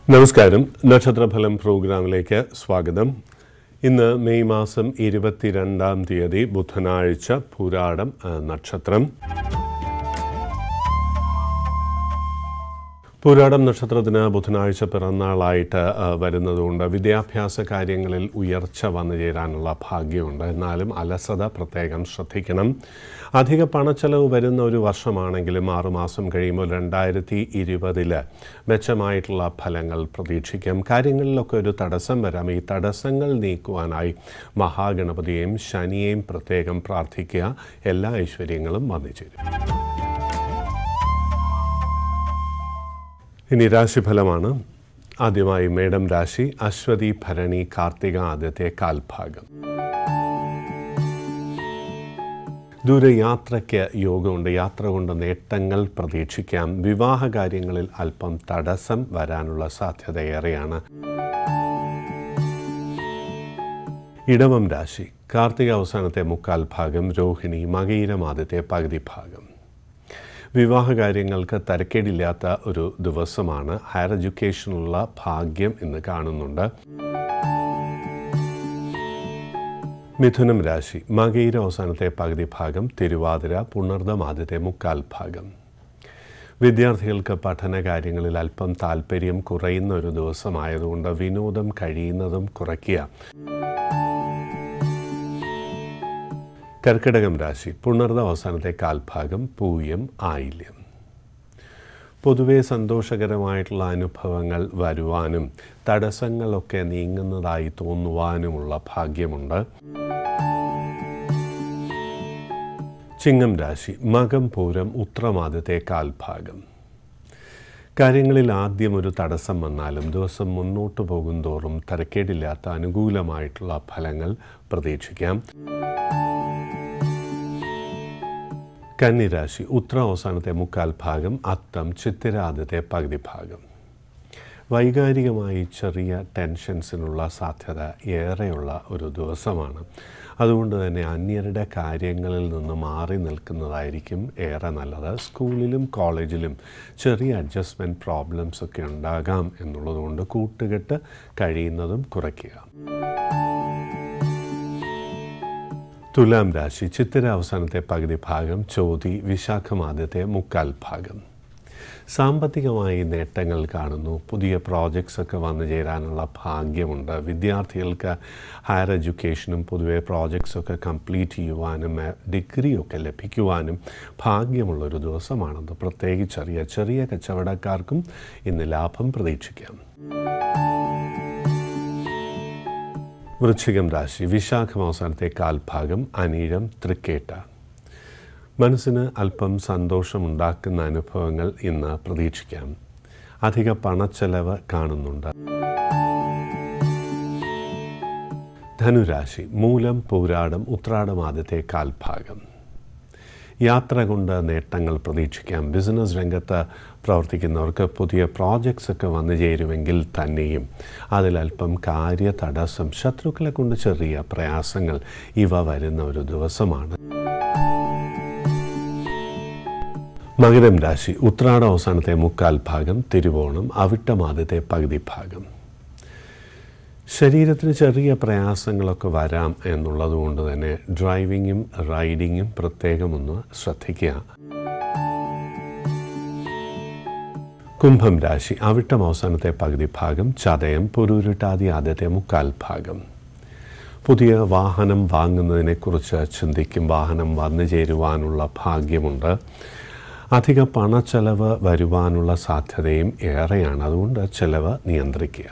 നമസ്കാരം നക്ഷത്രഫലം പ്രോഗ്രാമിലേക്ക് സ്വാഗതം ഇന്ന് മെയ് മാസം ഇരുപത്തിരണ്ടാം തീയതി ബുധനാഴ്ച പൂരാടം ആ, നക്ഷത്രം പൂരാടം നക്ഷത്രത്തിന് ബുധനാഴ്ച പിറന്നാളായിട്ട് ആ, വരുന്നതുകൊണ്ട് വിദ്യാഭ്യാസ കാര്യങ്ങളിൽ ഉയർച്ച വന്നു ചേരാനുള്ള ഭാഗ്യമുണ്ട് എന്നാലും അലസത പ്രത്യേകം ശ്രദ്ധിക്കണം അധിക പണച്ചെലവ് വരുന്ന ഒരു വർഷമാണെങ്കിലും ആറുമാസം കഴിയുമ്പോൾ രണ്ടായിരത്തി ഇരുപതില് മെച്ചമായിട്ടുള്ള ഫലങ്ങൾ പ്രതീക്ഷിക്കാം കാര്യങ്ങളിലൊക്കെ ഒരു തടസ്സം വരാം ഈ തടസ്സങ്ങൾ നീക്കുവാനായി മഹാഗണപതിയെയും ശനിയെയും പ്രത്യേകം പ്രാർത്ഥിക്കുക എല്ലാ ഐശ്വര്യങ്ങളും വന്നു ചേരും ഇനി രാശിഫലമാണ് ആദ്യമായി മേടം രാശി അശ്വതി ഭരണി കാർത്തിക ആദ്യത്തെ കാൽഭാഗം ദൂരയാത്രയ്ക്ക് യോഗമുണ്ട് യാത്ര കൊണ്ട് നേട്ടങ്ങൾ പ്രതീക്ഷിക്കാം വിവാഹ കാര്യങ്ങളിൽ അല്പം തടസ്സം വരാനുള്ള സാധ്യതയേറെയാണ് ഇടവം രാശി കാർത്തിക അവസാനത്തെ മുക്കാൽ ഭാഗം രോഹിണി മകയിരം ആദ്യത്തെ പകുതി ഭാഗം വിവാഹ കാര്യങ്ങൾക്ക് തരക്കേടില്ലാത്ത ഒരു ദിവസമാണ് ഹയർ എഡ്യൂക്കേഷനുള്ള ഭാഗ്യം ഇന്ന് കാണുന്നുണ്ട് മിഥുനം രാശി മകയിര അവസാനത്തെ പകുതി ഭാഗം തിരുവാതിര പുണർദം ആദ്യത്തെ മുക്കാൽ ഭാഗം വിദ്യാർത്ഥികൾക്ക് പഠന കാര്യങ്ങളിൽ അല്പം താല്പര്യം കുറയുന്ന ഒരു ദിവസമായതുകൊണ്ട് വിനോദം കഴിയുന്നതും കുറയ്ക്കുക കർക്കിടകം രാശി പുണർദ അവസാനത്തെ കാൽഭാഗം പൂയം ആയില്യം പൊതുവെ സന്തോഷകരമായിട്ടുള്ള അനുഭവങ്ങൾ വരുവാനും തടസ്സങ്ങളൊക്കെ നീങ്ങുന്നതായി തോന്നുവാനുമുള്ള ഭാഗ്യമുണ്ട് ചിങ്ങം രാശി മകം പൂരം ഉത്രമാദത്തെ കാൽഭാഗം കാര്യങ്ങളിൽ ആദ്യം ഒരു തടസ്സം വന്നാലും ദിവസം മുന്നോട്ട് പോകുന്തോറും തരക്കേടില്ലാത്ത അനുകൂലമായിട്ടുള്ള ഫലങ്ങൾ പ്രതീക്ഷിക്കാം കന്നിരാശി ഉത്ര അവസാനത്തെ മുക്കാൽ ഭാഗം അത്തം ചിത്തിര ആദ്യത്തെ പകുതി ഭാഗം വൈകാരികമായി ചെറിയ ടെൻഷൻസിനുള്ള സാധ്യത ഏറെയുള്ള ഒരു ദിവസമാണ് അതുകൊണ്ട് തന്നെ അന്യരുടെ കാര്യങ്ങളിൽ നിന്ന് മാറി നിൽക്കുന്നതായിരിക്കും ഏറെ നല്ലത് സ്കൂളിലും കോളേജിലും ചെറിയ അഡ്ജസ്റ്റ്മെൻറ്റ് പ്രോബ്ലംസ് ഒക്കെ ഉണ്ടാകാം എന്നുള്ളതുകൊണ്ട് കൂട്ടുകെട്ട് കഴിയുന്നതും കുറയ്ക്കുക തുലാം രാശി ചിത്തിര അവസാനത്തെ പകുതി ഭാഗം ചോതി വിശാഖം ആദ്യത്തെ മുക്കാൽ ഭാഗം സാമ്പത്തികമായി നേട്ടങ്ങൾ കാണുന്നു പുതിയ പ്രോജക്ട്സ് ഒക്കെ വന്നു ചേരാനുള്ള ഭാഗ്യമുണ്ട് വിദ്യാർത്ഥികൾക്ക് ഹയർ എഡ്യൂക്കേഷനും പൊതുവെ പ്രോജക്ട്സ് ഒക്കെ കംപ്ലീറ്റ് ചെയ്യുവാനും ഡിഗ്രി ഒക്കെ ലഭിക്കുവാനും ഭാഗ്യമുള്ളൊരു ദിവസമാണത് പ്രത്യേകിച്ചറിയ ചെറിയ കച്ചവടക്കാർക്കും ഇന്ന് ലാഭം പ്രതീക്ഷിക്കാം വൃശ്ചികം രാശി വിശാഖം അവസാനത്തെ കാൽഭാഗം അനീഴം തൃക്കേട്ട മനസ്സിന് അല്പം സന്തോഷമുണ്ടാക്കുന്ന അനുഭവങ്ങൾ ഇന്ന് പ്രതീക്ഷിക്കാം അധിക പണച്ചെലവ് കാണുന്നുണ്ട് ധനുരാശി മൂലം പൂരാടം ഉത്രാടം ആദ്യത്തെ കാൽഭാഗം യാത്ര കൊണ്ട് നേട്ടങ്ങൾ പ്രതീക്ഷിക്കാം ബിസിനസ് രംഗത്ത് പ്രവർത്തിക്കുന്നവർക്ക് പുതിയ പ്രോജക്ട്സ് ഒക്കെ വന്നു ചേരുമെങ്കിൽ തന്നെയും അതിലല്പം കാര്യ തടസ്സം ശത്രുക്കളെ കൊണ്ട് ചെറിയ പ്രയാസങ്ങൾ ഇവ വരുന്ന ഒരു ദിവസമാണ് മകരം രാശി ഉത്രാട അവസാനത്തെ മുക്കാൽ ഭാഗം തിരുവോണം അവിട്ടം ആദ്യത്തെ പകുതി ഭാഗം ശരീരത്തിന് ചെറിയ പ്രയാസങ്ങളൊക്കെ വരാം എന്നുള്ളത് കൊണ്ട് തന്നെ ഡ്രൈവിങ്ങും റൈഡിങ്ങും പ്രത്യേകം ഒന്ന് ശ്രദ്ധിക്കുക കുംഭം രാശി അവിട്ടം അവസാനത്തെ പകുതി ഭാഗം ചതയം പൊരുരുട്ടാതി ആദ്യത്തെ മുക്കാൽ ഭാഗം പുതിയ വാഹനം വാങ്ങുന്നതിനെക്കുറിച്ച് ചിന്തിക്കും വാഹനം വന്നു ചേരുവാനുള്ള ഭാഗ്യമുണ്ട് അധിക പണച്ചെലവ് വരുവാനുള്ള സാധ്യതയും ഏറെയാണ് അതുകൊണ്ട് ചെലവ് നിയന്ത്രിക്കുക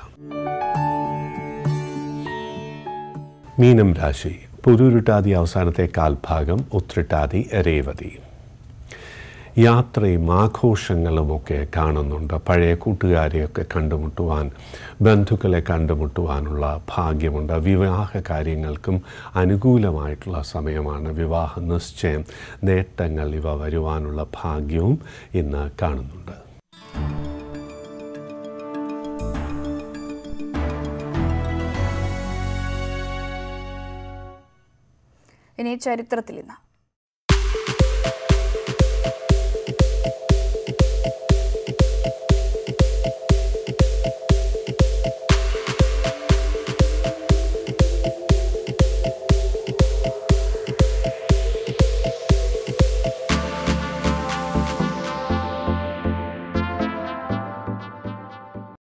മീനം രാശി പുരുരുട്ടാതി അവസാനത്തെ കാൽഭാഗം ഉത്രിട്ടാതി രേവതി യാത്രയും ആഘോഷങ്ങളുമൊക്കെ കാണുന്നുണ്ട് പഴയ കൂട്ടുകാരെയൊക്കെ കണ്ടുമുട്ടുവാൻ ബന്ധുക്കളെ കണ്ടുമുട്ടുവാനുള്ള ഭാഗ്യമുണ്ട് വിവാഹ കാര്യങ്ങൾക്കും അനുകൂലമായിട്ടുള്ള സമയമാണ് വിവാഹ നിശ്ചയം നേട്ടങ്ങൾ ഇവ വരുവാനുള്ള ഭാഗ്യവും ഇന്ന് കാണുന്നുണ്ട് ഇനി ചരിത്രത്തിൽ ഇന്ന്